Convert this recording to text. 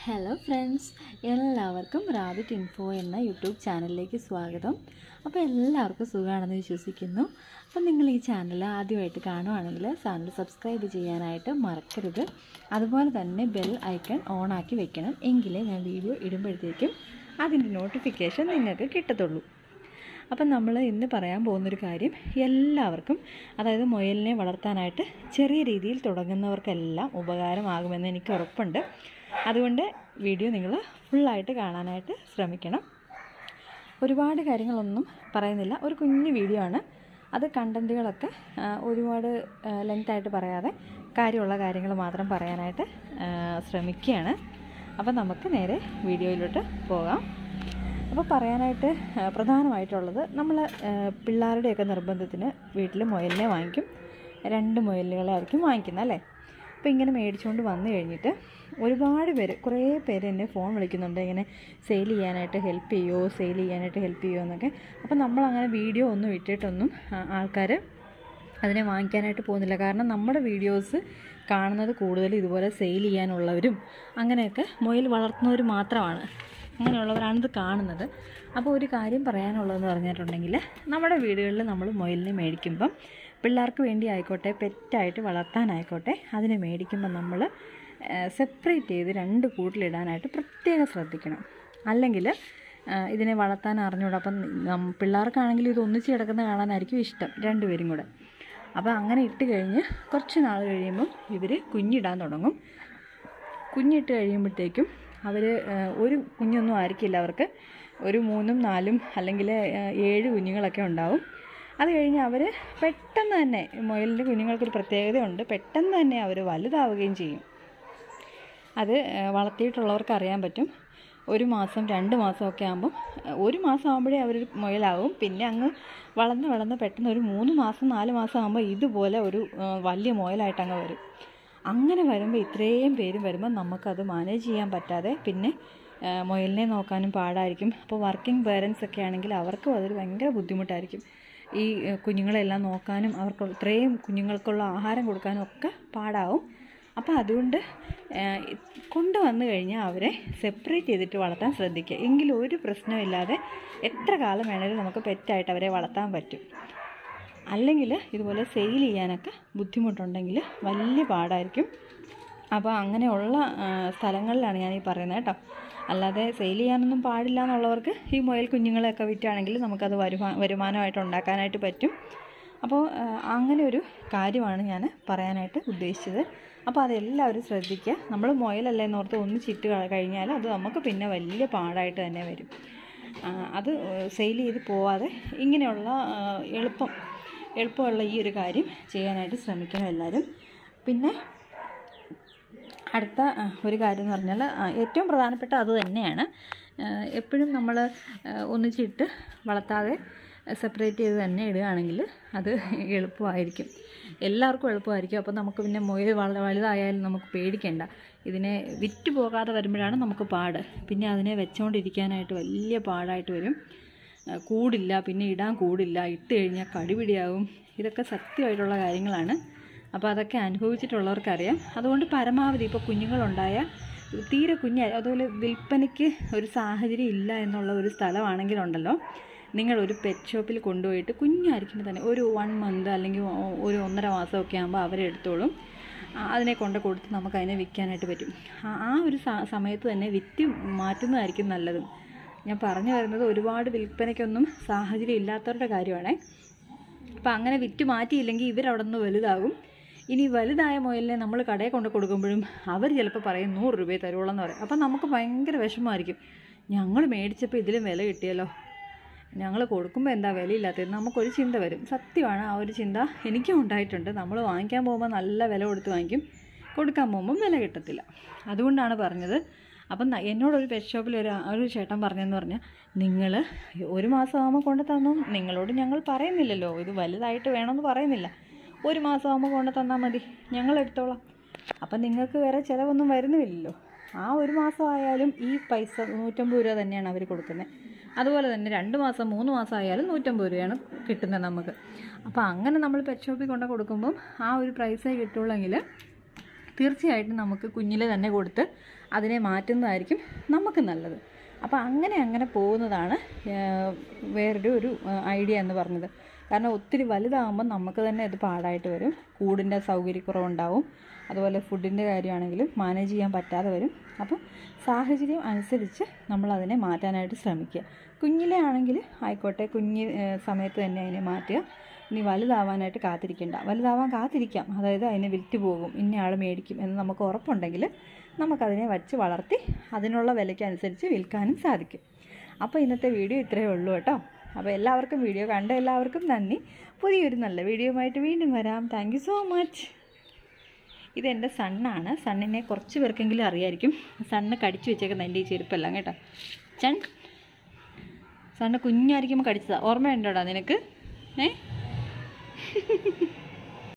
hello friends എല്ലാവർക്കും rabbit info എന്ന YouTube ചാനലിലേക്ക് സ്വാഗതം അപ്പോൾ എല്ലാവർക്കും സുഖമാണെന്ന് വിശ്വസിക്കുന്നു അപ്പോൾ നിങ്ങൾ ഈ ചാനൽ ആദ്യമായിട്ട് കാണുവാണെങ്കിൽ ചാനൽ സബ്സ്ക്രൈബ് ചെയ്യാനായിട്ട് മറക്കരുത് അതുപോലെ തന്നെ ബെൽ ഐക്കൺ ഓൺ ആക്കി വെക്കണം എങ്കിലേ ഞാൻ വീഡിയോ ഇടുമ്പോഴത്തേക്കും അതിൻ്റെ നോട്ടിഫിക്കേഷൻ നിങ്ങൾക്ക് കിട്ടത്തുള്ളൂ അപ്പം നമ്മൾ ഇന്ന് പറയാൻ പോകുന്നൊരു കാര്യം എല്ലാവർക്കും അതായത് മുയലിനെ വളർത്താനായിട്ട് ചെറിയ രീതിയിൽ തുടങ്ങുന്നവർക്കെല്ലാം ഉപകാരമാകുമെന്ന് എനിക്ക് ഉറപ്പുണ്ട് അതുകൊണ്ട് വീഡിയോ നിങ്ങൾ ഫുള്ളായിട്ട് കാണാനായിട്ട് ശ്രമിക്കണം ഒരുപാട് കാര്യങ്ങളൊന്നും പറയുന്നില്ല ഒരു കുഞ്ഞു വീഡിയോ ആണ് അത് കണ്ടൻറ്റുകളൊക്കെ ആ, ഒരുപാട് ലെങ്തായിട്ട് പറയാതെ കാര്യമുള്ള കാര്യങ്ങൾ മാത്രം പറയാനായിട്ട് ആ, ശ്രമിക്കുകയാണ് അപ്പം നമുക്ക് നേരെ വീഡിയോയിലോട്ട് പോകാം അപ്പോൾ പറയാനായിട്ട് ആ, പ്രധാനമായിട്ടുള്ളത് നമ്മൾ പിള്ളേരുടെയൊക്കെ നിർബന്ധത്തിന് വീട്ടിൽ മുയലിനെ വാങ്ങിക്കും രണ്ട് മുയലുകളായിരിക്കും വാങ്ങിക്കുന്നത് അല്ലേ അപ്പോൾ ഇങ്ങനെ മേടിച്ചുകൊണ്ട് വന്നു കഴിഞ്ഞിട്ട് ഒരുപാട് പേര് കുറേ പേര് എന്നെ ഫോൺ വിളിക്കുന്നുണ്ട് ഇങ്ങനെ സെയിൽ ചെയ്യാനായിട്ട് ഹെൽപ്പ് ചെയ്യുമോ സെയിൽ ചെയ്യാനായിട്ട് ഹെൽപ്പ് ചെയ്യുമോ എന്നൊക്കെ അപ്പോൾ നമ്മളങ്ങനെ വീഡിയോ ഒന്നും ഇട്ടിട്ടൊന്നും ആൾക്കാർ അതിനെ വാങ്ങിക്കാനായിട്ട് പോകുന്നില്ല കാരണം നമ്മുടെ വീഡിയോസ് കാണുന്നത് കൂടുതൽ ഇതുപോലെ സെയിൽ ചെയ്യാനുള്ളവരും അങ്ങനെയൊക്കെ മുയൽ വളർത്തുന്നവർ മാത്രമാണ് അങ്ങനെയുള്ളവരാണ് ഇത് കാണുന്നത് അപ്പോൾ ഒരു കാര്യം പറയാനുള്ളതെന്ന് പറഞ്ഞിട്ടുണ്ടെങ്കിൽ നമ്മുടെ വീടുകളിൽ നമ്മൾ മുയലിനെ മേടിക്കുമ്പം പിള്ളേർക്ക് വേണ്ടി ആയിക്കോട്ടെ പെറ്റായിട്ട് വളർത്താനായിക്കോട്ടെ അതിനെ മേടിക്കുമ്പോൾ നമ്മൾ സെപ്പറേറ്റ് ചെയ്ത് രണ്ട് കൂട്ടിലിടാനായിട്ട് പ്രത്യേകം ശ്രദ്ധിക്കണം അല്ലെങ്കിൽ ഇതിനെ വളർത്താൻ അറിഞ്ഞൂടാ അപ്പം നം- പിള്ളേർക്കാണെങ്കിൽ ഇത് ഒന്നിച്ച് കിടക്കുന്ന കാണാനായിരിക്കും ഇഷ്ടം രണ്ടുപേരും കൂടെ അപ്പോൾ അങ്ങനെ ഇട്ട് കഴിഞ്ഞ് കുറച്ച് നാൾ കഴിയുമ്പം ഇവർ കുഞ്ഞിടാൻ തുടങ്ങും കുഞ്ഞിട്ട് കഴിയുമ്പോഴത്തേക്കും അവർ ഒരു കുഞ്ഞൊന്നും ആയിരിക്കില്ല അവർക്ക് ഒരു മൂന്നും നാലും അല്ലെങ്കിൽ ഏഴ് കുഞ്ഞുങ്ങളൊക്കെ ഉണ്ടാവും അത് കഴിഞ്ഞ് അവർ പെട്ടെന്ന് തന്നെ മുയലിൻ്റെ കുഞ്ഞുങ്ങൾക്കൊരു പ്രത്യേകതയുണ്ട് പെട്ടെന്ന് തന്നെ അവർ വലുതാവുകയും ചെയ്യും അത് ഏഹ്, വളർത്തിയിട്ടുള്ളവർക്ക് അറിയാൻ പറ്റും ഒരു മാസം രണ്ട് മാസമൊക്കെ ആകുമ്പം ഏഹ്, ഒരു മാസം ആകുമ്പോഴേ അവർ മുയലാവും പിന്നെ അങ്ങ് വളർന്ന് വളർന്ന് പെട്ടെന്ന് ഒരു മൂന്ന് മാസം നാല് മാസം ആകുമ്പോൾ ഇതുപോലെ ഒരു ഏഹ്, വലിയ മുയലായിട്ട് അങ്ങ് വരും അങ്ങനെ വരുമ്പോൾ ഇത്രയും പേരും വരുമ്പോൾ നമുക്കത് മാനേജ് ചെയ്യാൻ പറ്റാതെ പിന്നെ ഏഹ്, മുയലിനെ നോക്കാനും പാടായിരിക്കും അപ്പോൾ വർക്കിംഗ് പേരൻസ് ഒക്കെ ആണെങ്കിൽ അവർക്കും അതൊരു ഭയങ്കര ബുദ്ധിമുട്ടായിരിക്കും ഈ ഏഹ്, കുഞ്ഞുങ്ങളെല്ലാം നോക്കാനും അവർക്ക് ഇത്രയും കുഞ്ഞുങ്ങൾക്കുള്ള ആഹാരം കൊടുക്കാനും ഒക്കെ പാടാവും അപ്പോൾ അതുകൊണ്ട് ഏഹ്, കൊണ്ടുവന്നു കഴിഞ്ഞാൽ അവരെ സെപ്പറേറ്റ് ചെയ്തിട്ട് വളർത്താൻ ശ്രദ്ധിക്കുക എങ്കിലും ഒരു പ്രശ്നമില്ലാതെ എത്ര കാലം വേണേലും നമുക്ക് പെറ്റായിട്ട് അവരെ വളർത്താൻ പറ്റും അല്ലെങ്കിൽ ഇതുപോലെ സെയിൽ ചെയ്യാനൊക്കെ ബുദ്ധിമുട്ടുണ്ടെങ്കിൽ വലിയ പാടായിരിക്കും അപ്പോൾ അങ്ങനെയുള്ള ആ, സ്ഥലങ്ങളിലാണ് ഞാൻ ഈ പറയുന്നത് കേട്ടോ അല്ലാതെ സെയിൽ ചെയ്യാനൊന്നും പാടില്ല എന്നുള്ളവർക്ക് ഈ മുയൽ കുഞ്ഞുങ്ങളെയൊക്കെ വിറ്റാണെങ്കിൽ നമുക്കത് വരുമാ വരുമാനമായിട്ട് ഉണ്ടാക്കാനായിട്ട് പറ്റും അപ്പോൾ ആ, അങ്ങനെ ഒരു കാര്യമാണ് ഞാൻ പറയാനായിട്ട് ഉദ്ദേശിച്ചത് അപ്പോൾ അതെല്ലാവരും ശ്രദ്ധിക്കുക നമ്മൾ മുയലല്ലേ എന്നോർത്ത് ഒന്ന് ചിറ്റ് ക- കഴിഞ്ഞാൽ അത് നമുക്ക് പിന്നെ വലിയ പാടായിട്ട് തന്നെ വരും ആ, അത് സെയിൽ ചെയ്ത് പോവാതെ ഇങ്ങനെയുള്ള ആ, എളുപ്പം എളുപ്പമുള്ള ഈ ഒരു കാര്യം ചെയ്യാനായിട്ട് ശ്രമിക്കണം എല്ലാവരും പിന്നെ അടുത്ത ആ, ഒരു കാര്യം എന്ന് പറഞ്ഞാൽ ആ, ഏറ്റവും പ്രധാനപ്പെട്ട അത് തന്നെയാണ് ആ, എപ്പോഴും നമ്മൾ ഒന്നിച്ചിട്ട് വളർത്താതെ സെപ്പറേറ്റ് ചെയ്ത് തന്നെ ഇടുകയാണെങ്കിൽ അത് എളുപ്പമായിരിക്കും എല്ലാവർക്കും എളുപ്പമായിരിക്കും അപ്പോൾ നമുക്ക് പിന്നെ മുയൽ വള വലുതായാലും നമുക്ക് പേടിക്കേണ്ട ഇതിനെ വിറ്റ് പോകാതെ വരുമ്പോഴാണ് നമുക്ക് പാട് പിന്നെ അതിനെ വെച്ചുകൊണ്ടിരിക്കാനായിട്ട് വലിയ പാടായിട്ട് വരും ആ, കൂടില്ല പിന്നെ ഇടാൻ കൂടില്ല ഇട്ട് കഴിഞ്ഞാൽ കടിപിടിയാവും ഇതൊക്കെ സത്യമായിട്ടുള്ള കാര്യങ്ങളാണ് അപ്പോൾ അതൊക്കെ അനുഭവിച്ചിട്ടുള്ളവർക്കറിയാം അതുകൊണ്ട് പരമാവധി ഇപ്പോൾ കുഞ്ഞുങ്ങളുണ്ടായ തീരെ കുഞ്ഞായി അതുപോലെ വിൽപ്പനയ്ക്ക് ഒരു സാഹചര്യം ഇല്ല എന്നുള്ള ഒരു സ്ഥലമാണെങ്കിലുണ്ടല്ലോ നിങ്ങൾ ഒരു പെറ്റ് ഷോപ്പിൽ കൊണ്ടുപോയിട്ട് കുഞ്ഞായിരിക്കുമ്പോൾ തന്നെ ഒരു വൺ മന്ത് അല്ലെങ്കിൽ ഒ- ഒരു ഒന്നര മാസമൊക്കെ ആകുമ്പോൾ അവരെടുത്തോളും ആ, അതിനെ കൊണ്ട് കൊടുത്ത് നമുക്ക് അതിനെ വിൽക്കാനായിട്ട് പറ്റും ആ ആ ഒരു സ- സമയത്ത് തന്നെ വിറ്റ് മാറ്റുന്നതായിരിക്കും നല്ലത് ഞാൻ പറഞ്ഞു വരുന്നത് ഒരുപാട് വിൽപ്പനയ്ക്കൊന്നും സാഹചര്യം ഇല്ലാത്തവരുടെ കാര്യമാണേ അപ്പം അങ്ങനെ വിറ്റ് മാറ്റിയില്ലെങ്കിൽ ഇവരവിടെ നിന്ന് വലുതാകും ഇനി വലുതായ മുയലിനെ നമ്മൾ കടയിൽ കൊണ്ട് കൊടുക്കുമ്പോഴും അവർ ചിലപ്പോൾ പറയും നൂറ് രൂപയെ തരുള്ളൂ എന്ന് പറയും അപ്പം നമുക്ക് ഭയങ്കര വിഷമമായിരിക്കും ഞങ്ങൾ മേടിച്ചപ്പോൾ ഇതിലും വില കിട്ടിയല്ലോ ഞങ്ങൾ കൊടുക്കുമ്പോൾ എന്താ വിലയില്ലാത്തത് നമുക്കൊരു ചിന്ത വരും സത്യമാണ് ആ ഒരു ചിന്ത എനിക്കും ഉണ്ടായിട്ടുണ്ട് നമ്മൾ വാങ്ങിക്കാൻ പോകുമ്പോൾ നല്ല വില കൊടുത്ത് വാങ്ങിക്കും കൊടുക്കാൻ പോകുമ്പം വില കിട്ടത്തില്ല അതുകൊണ്ടാണ് പറഞ്ഞത് അപ്പം ന- എന്നോടൊരു പെറ്റ് ഷോപ്പിൽ ഒരു ഒരു ചേട്ടൻ പറഞ്ഞതെന്ന് പറഞ്ഞാൽ നിങ്ങൾ ഒരു മാസം ആകുമ്പോൾ കൊണ്ട് തന്നു നിങ്ങളോട് ഞങ്ങൾ പറയുന്നില്ലല്ലോ ഇത് വലുതായിട്ട് വേണമെന്ന് പറയുന്നില്ല ഒരു മാസം ആകുമ്പോൾ കൊണ്ട് തന്നാൽ മതി ഞങ്ങൾ എടുത്തോളാം അപ്പം നിങ്ങൾക്ക് വേറെ ചിലവൊന്നും വരുന്നുമില്ലല്ലോ ആ ഒരു മാസം ആയാലും ഈ പൈസ നൂറ്റമ്പത് രൂപ തന്നെയാണ് അവർ കൊടുക്കുന്നത് അതുപോലെ തന്നെ രണ്ട് മാസം മൂന്ന് മാസം ആയാലും നൂറ്റമ്പത് രൂപയാണ് കിട്ടുന്നത് നമുക്ക് അപ്പോൾ അങ്ങനെ നമ്മൾ പെറ്റ് ഷോപ്പിൽ കൊണ്ട് കൊടുക്കുമ്പം ആ ഒരു പ്രൈസേ കിട്ടുള്ളെങ്കിൽ തീർച്ചയായിട്ടും നമുക്ക് കുഞ്ഞിലെ തന്നെ കൊടുത്ത് അതിനെ മാറ്റുന്നതായിരിക്കും നമുക്ക് നല്ലത് അപ്പോൾ അങ്ങനെ അങ്ങനെ പോകുന്നതാണ് ഏഹ്, വേറൊരു ഒരു ഐഡിയ എന്ന് പറഞ്ഞത് കാരണം ഒത്തിരി വലുതാകുമ്പോൾ നമുക്ക് തന്നെ ഇത് പാടായിട്ട് വരും കൂടിൻ്റെ സൗകര്യക്കുറവുണ്ടാവും അതുപോലെ ഫുഡിൻ്റെ കാര്യമാണെങ്കിലും മാനേജ് ചെയ്യാൻ പറ്റാതെ വരും അപ്പം സാഹചര്യം അനുസരിച്ച് നമ്മൾ അതിനെ മാറ്റാനായിട്ട് ശ്രമിക്കുക കുഞ്ഞിലെ ആണെങ്കിൽ ആയിക്കോട്ടെ കുഞ്ഞ് ഏഹ്, സമയത്ത് തന്നെ അതിനെ മാറ്റുക ഇനി വലുതാവാനായിട്ട് കാത്തിരിക്കേണ്ട വലുതാവാൻ കാത്തിരിക്കാം അതായത് അതിനെ വിറ്റ് പോകും ഇന്നയാൾ മേടിക്കും എന്ന് നമുക്ക് ഉറപ്പുണ്ടെങ്കിൽ നമുക്കതിനെ വച്ച് വളർത്തി അതിനുള്ള വിലയ്ക്കനുസരിച്ച് വിൽക്കാനും സാധിക്കും അപ്പോൾ ഇന്നത്തെ വീഡിയോ ഇത്രയേ ഉള്ളൂ കേട്ടോ അപ്പോൾ എല്ലാവർക്കും വീഡിയോ കണ്ട എല്ലാവർക്കും നന്ദി പുതിയൊരു നല്ല വീഡിയോയുമായിട്ട് വീണ്ടും വരാം താങ്ക് യു സോ മച്ച് ഇതെൻ്റെ സണ്ണാണ് സണ്ണിനെ കുറച്ച് പേർക്കെങ്കിലും അറിയായിരിക്കും സണ്ണ് കടിച്ചു വെച്ചേക്കുന്ന എൻ്റെ ഈ ചെരുപ്പെല്ലാം കേട്ടോ ചൺ സണ്ണ് കുഞ്ഞായിരിക്കുമ്പോൾ കടിച്ചതാ ഓർമ്മയുണ്ടോടാ നിനക്ക് ഏ